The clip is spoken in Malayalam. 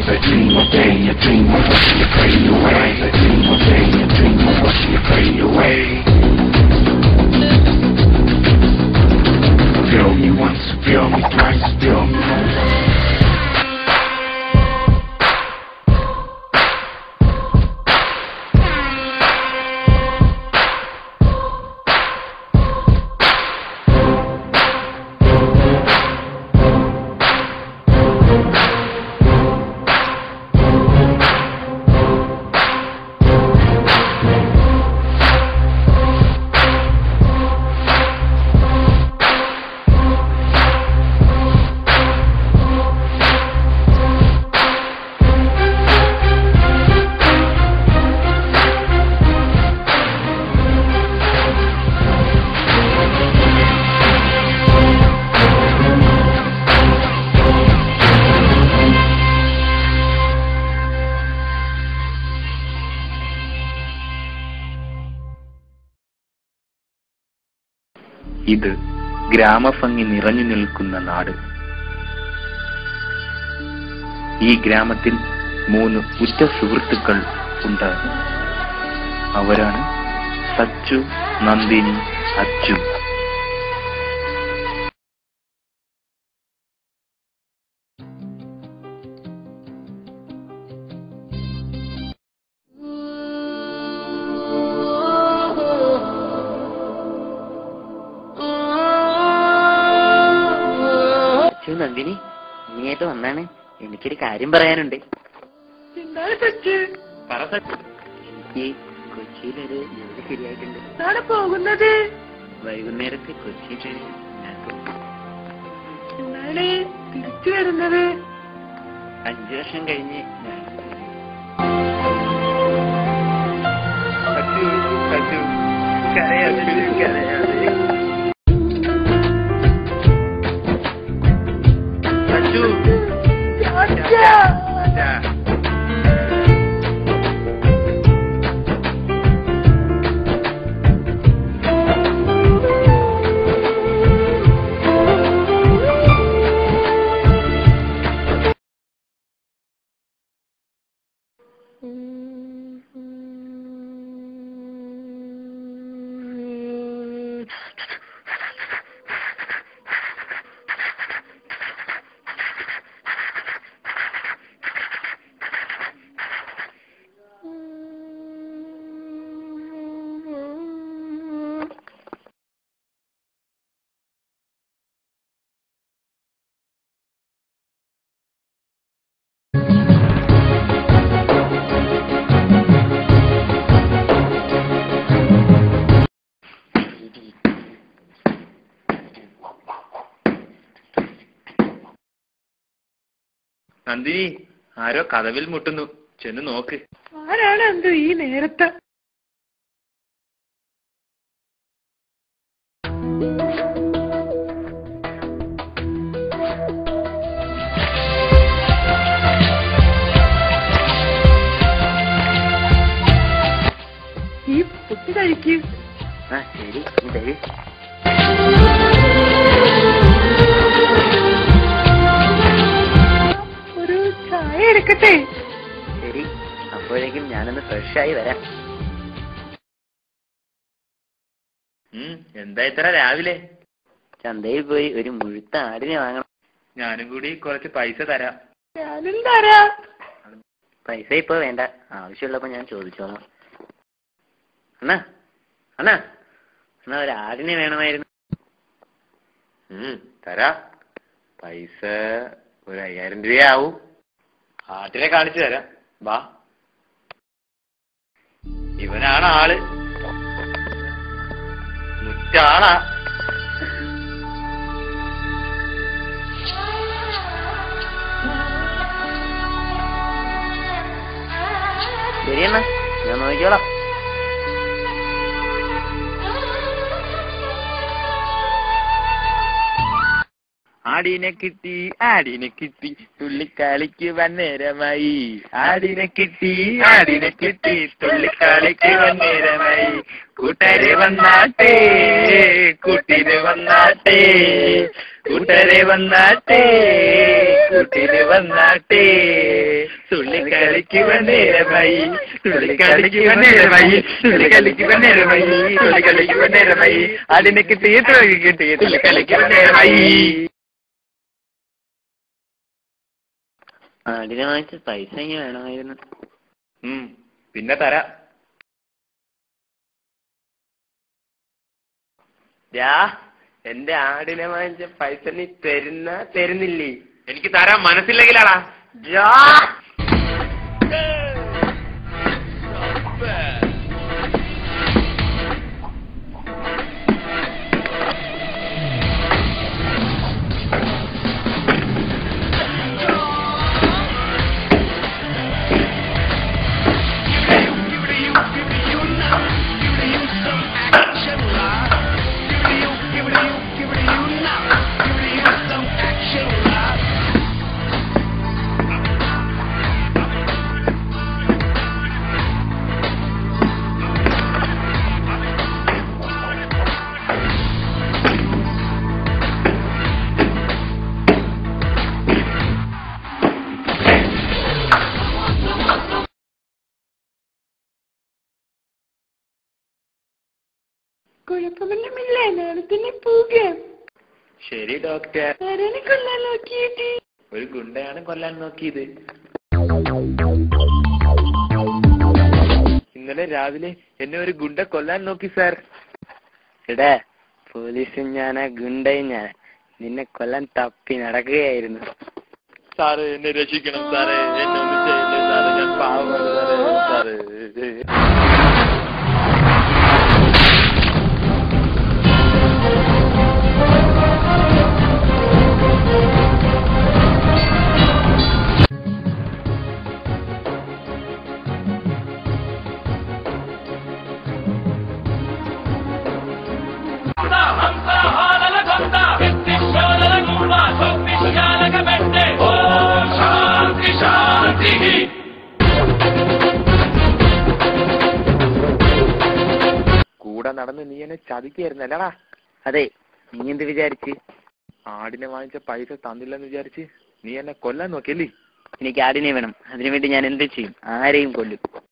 A dream a day, a dream of washing your pain away. A dream a day, a dream of washing your pain away. Feel me once, feel me twice, feel me once. ഇത് ഗ്രാമഭംഗി നിറഞ്ഞു നിൽക്കുന്ന നാട് ഈ ഗ്രാമത്തിൽ മൂന്ന് ഉറ്റ സുഹൃത്തുക്കൾ ഉണ്ട് അവരാണ് സച്ചു നന്ദിനി അച്ചു അച്ചു നന്ദിനി നീയായിട്ട് വന്നാണ് എനിക്കൊരു കാര്യം പറയാനുണ്ട് എന്താണ് സച്ച് പറ സച്ചു. എനിക്ക് കൊച്ചിയിലൊരു ജോലി ശരിയായിട്ടുണ്ട് എന്താണ് പോകുന്നത് വൈകുന്നേരത്ത് കൊച്ചിയിൽ ഞാൻ പോകും. എന്താണ് തിരിച്ചു വരുന്നത് അഞ്ചു വർഷം കഴിഞ്ഞ് ഞാൻ സച്ചു, സച്ചു, കരയാതെ, കരയാതെ. സച്ചു, അച്ഛാ. ടാറ്റാ. നന്ദിനി ആരോ കഥവിൽ മുട്ടുന്നു ചെന്ന് നോക്ക് ആരാണ് എന്തോ ഈ നേരത്ത് ഈ പുട്ട് കഴിക്കൂ ആ ശരി നീ തരൂ ഒരു ചായ എടുക്കട്ടെ ശരി അപ്പോഴേക്കും ഞാനൊന്ന് ഫ്രഷായി വരാം ഉം എന്താ ഇത്ര രാവിലെ ചന്തയിൽ പോയി ഒരു മുഴുത്ത ആടിനെ വാങ്ങണം ഞാനും കൂടി കുറച്ച് പൈസ തരാം ഞാനും തരാം പൈസ ഇപ്പൊ വേണ്ട ആവശ്യമുള്ളപ്പോ ഞാൻ ചോദിച്ചോളാം അണ്ണാ അണ്ണാ അണ്ണാ ഒരു ആടിനെ വേണമായിരുന്നു ഉം തരാം പൈസ ഒരു അയ്യായിരം രൂപയാവും ആട്ടിനെ കാണിച്ചു തരാം വാ ഇവനാണ് ആള് മുറ്റാളാ ശരി അണ്ണാ ഞാൻ നോക്കിക്കോളാം ആടിനെ കിട്ടി ആടിനെ കിട്ടി തുള്ളിക്കാലിക്ക് വന്നേരമായി ആടിനെ കിട്ടി ആടിനെ കിട്ടി തുള്ളിക്കാലിക്ക് വന്നേരമായി കൂട്ടരെ വന്നാട്ടെ കൂട്ടിന് വന്നാട്ടെ കൂട്ടരെ വന്നാട്ടെ കൂട്ടിന് വന്നാട്ടെ കളിക്കുവാൻ നേരമായി തുള്ളി കളിക്കുവാൻ നേരമായി തുള്ളി കളിക്കുവാൻ നേരമായി തുള്ളി കളിക്കുവാൻ നേരമായി അതിനെ കിട്ടി തുള്ളി കിട്ടി തുള്ളി കളിക്കുവാൻ നേരമായി ആടിനെ വാങ്ങിച്ച പൈസ ഇങ്ങനെ വേണമായിരുന്നു ഉം, പിന്നെ തരാം യാ എന്റെ ആടിനെ വാങ്ങിച്ച പൈസ നീ തരുന്ന തരുന്നില്ലേ എനിക്ക് തരാൻ മനസ്സില്ലെങ്കിലാടാ യാ കുഴപ്പമൊന്നുമില്ല നാളെ തന്നെ പോകാം ശരി ഡോക്ടർ ആരാണ് കൊല്ലാൻ നോക്കിയിട്ട് ഒരു ഗുണ്ടയാണ് കൊല്ലാൻ നോക്കിയത് ഇന്നലെ രാവിലെ എന്നെ ഒരു ഗുണ്ട കൊല്ലാൻ നോക്കി സാർ എടാ പോലീസും ഞാനാ ഗുണ്ടയും ഞാൻ നിന്നെ കൊല്ലാൻ തപ്പി നടക്കുകയായിരുന്നു സാറ് എന്നെ രക്ഷിക്കണം സാറേ എന്നെ ഒന്നും ചെയ്യില്ലേ സാറേ ഞാൻ പാവമാണ് സാറേ സാറേ കൂടെ നടന്ന് നീ എന്നെ ചതിക്കായിരുന്നല്ലടാ അതെ നീ എന്ത് വിചാരിച്ച് ആടിനെ വാങ്ങിച്ച പൈസ തന്നില്ലെന്ന് വിചാരിച്ച് നീ എന്നെ കൊല്ലാൻ നോക്കിയല്ലേ എനിക്ക് ആടിനെ വേണം അതിനുവേണ്ടി ഞാൻ എന്ത് ചെയ്യും ആരെയും കൊല്ലും